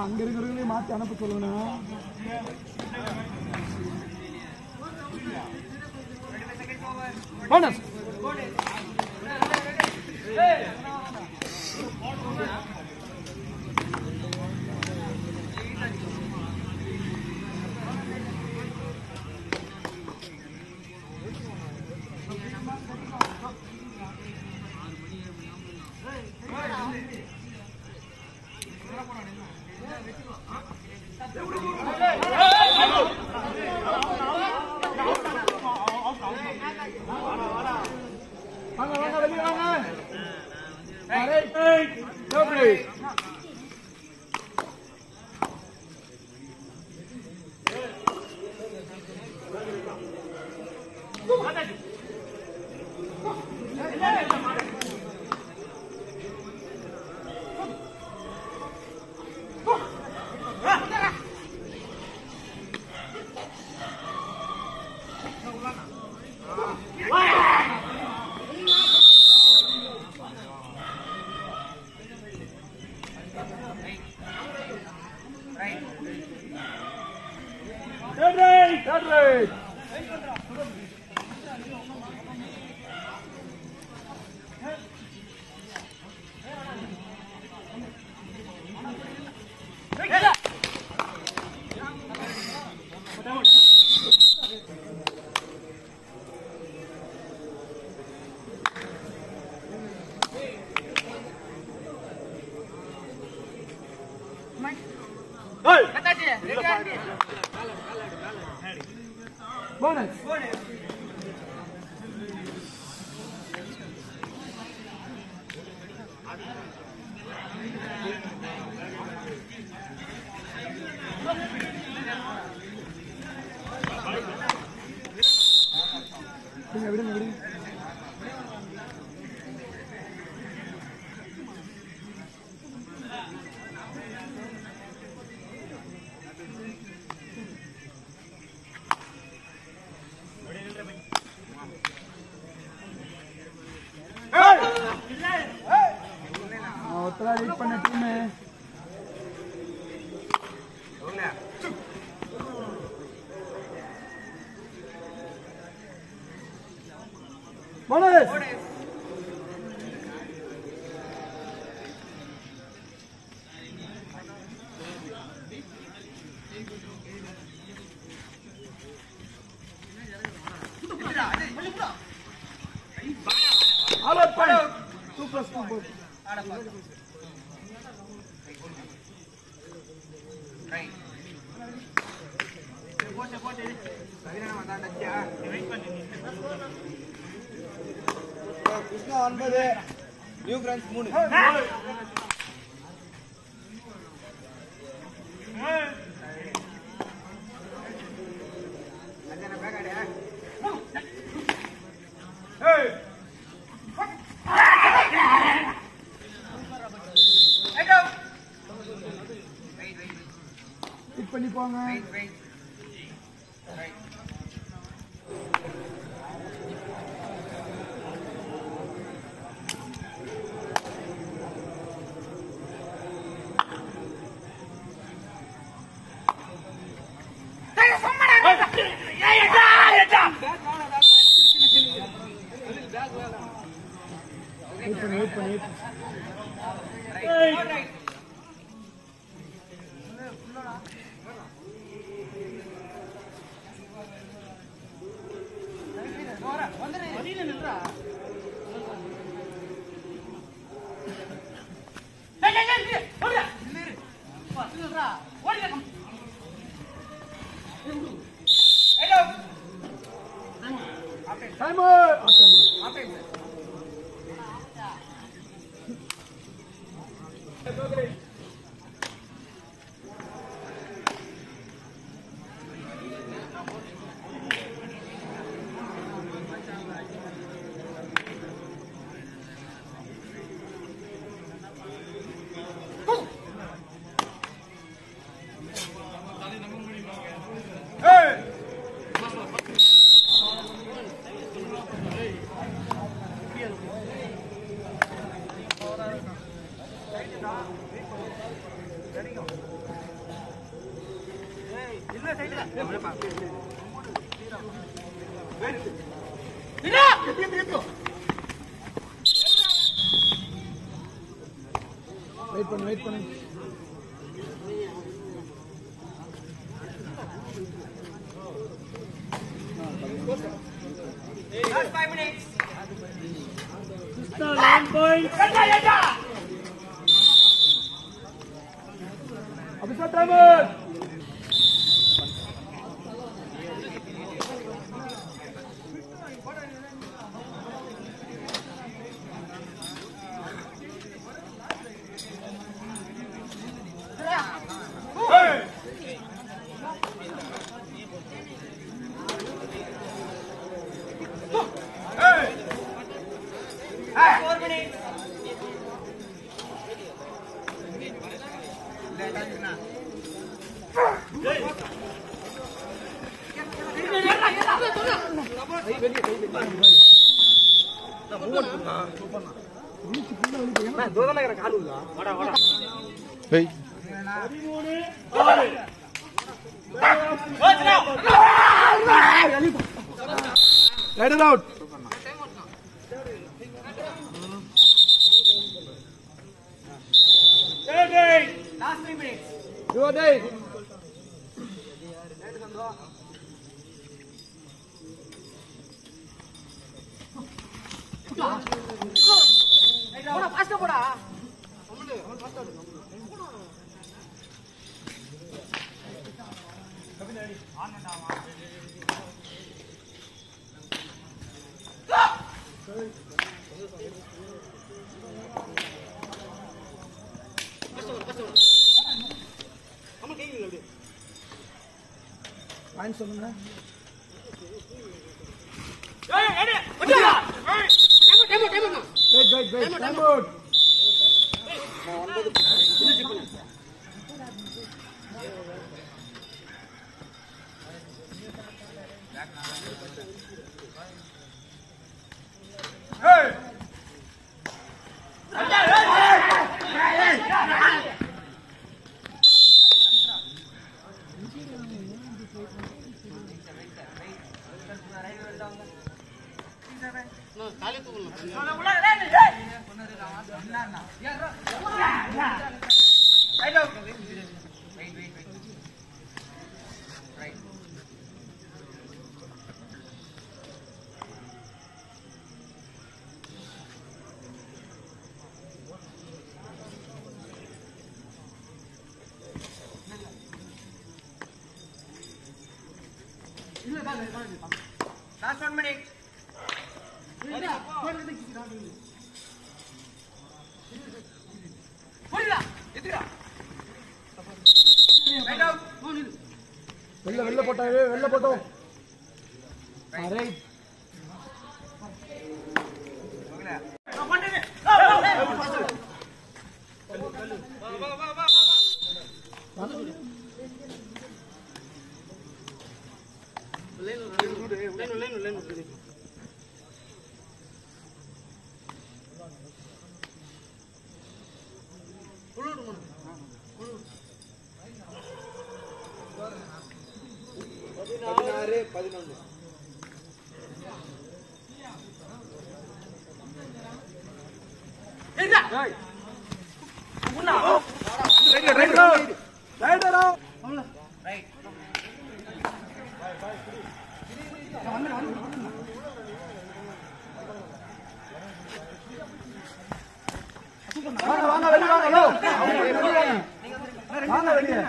அங்க இருக்கிறவங்களையும் மாத்தி அனுப்ப சொல்லுங்கண்ணா போனஸ் வாங்க வாங்க வெளியே வாங்க ரைட் ரைட் டோப்ரி third right third right bonus விடுங்க விடுங்க விடுங்க நான் ஒருத்தரா லீட் பண்ண team bonus all out point two plus two four Krishna ஒன்பது நியூ கிரான்ஸ் மூணு ஹிட் பண்ணி போங்க வெயிட் பண்ணு வெயிட் பண்ணு வெயிட் டைம் ஆட்டமா வெயிட் பண்ணு வெயிட் பண்ணு Last five minutes. Abhishek driver Four minutes. Right out Last three minutes. Your day point சொல்லுங்க wait wait wait time out Right out. Wait, wait, wait. Right. Last one minute. Right out. வெளில வெளில போட்டாவே வெளில போட்டோம் right பதினாறு பதினொன்று right out right out right வாங்க வாங்க வெளிய வாங்க ஹலோ வாங்க வெளிய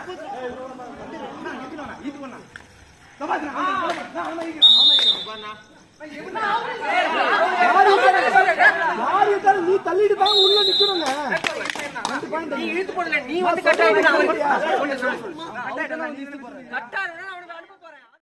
யார் இருக்காரு நீ தள்ளிட்டு தான் உள்ள நிக்கணுங்க நீ இழுத்து போடல நீ வந்து கட்டாயிட்டு நான் அவருக்கு சொல்லு சொல்லு சொல்லு கட்டாயிட்டு நான் இழுத்து போடுறேன்